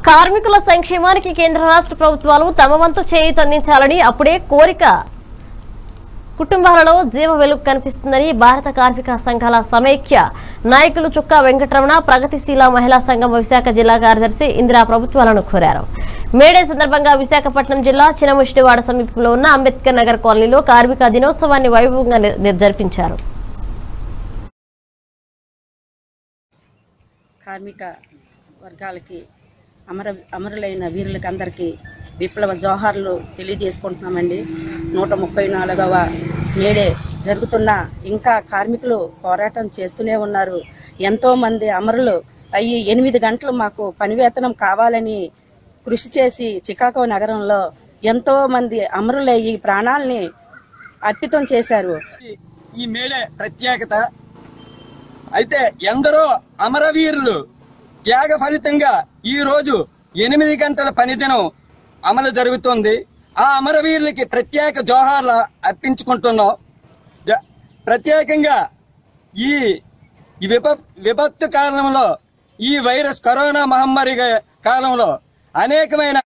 కార్మికుల సంక్షేమానికి కేంద్ర రాష్ట్ర ప్రభుత్వాలు తమ వంతు చేయూత అందించాలని అప్పుడే కోరిక కుటుంబాలలో జీవ వెలుగు కనిపిస్తుందని భారత కార్మిక సంఘాల సమైక్య నాయకులు చుక్కా వెంకటరమణ ప్రగతిశీల మహిళా సంఘం విశాఖ జిల్లా కార్యదర్శి ఇందిరా ప్రభుత్వాలను కోరారు మేడే సందర్భంగా విశాఖపట్నం జిల్లా చినముష్టివాడ సమీపంలో ఉన్న అంబేద్కర్ నగర్ కాలనీలో కార్మిక దినోత్సవాన్ని వైభవంగా నిర్- జరిపించారు కార్మిక వర్గాలకి అమర అమరులైన వీరులకి అందరికీ విప్లవ జోహార్లు తెలియజేసుకుంటున్నామండి నూట ముప్పై నాలుగవ మేడే జరుగుతున్న ఇంకా కార్మికులు పోరాటం చేస్తూనే ఉన్నారు ఎంతో మంది అమరులు అయ్యి ఎనిమిది గంటలు మాకు పని వేతనం కావాలని కృషి చేసి చికాగో నగరంలో ఎంతో మంది అమరులయ్యి ప్రాణాలని అర్పితం చేశారు ఈ మేడే ప్రత్యేకత అయితే ఎందరో అమరవీరులు త్యాగ ఫలితంగా ఈ రోజు ఎనిమిది గంటల పనిదినం అమలు జరుగుతుంది ఆ అమరవీరులకి ప్రత్యేక జోహార్లు అర్పించుకుంటున్నాం జ- ప్రత్యేకంగా ఈ ఈ విప విపత్తు కాలంలో ఈ వైరస్ కరోనా మహమ్మారి కాలంలో అనేకమైన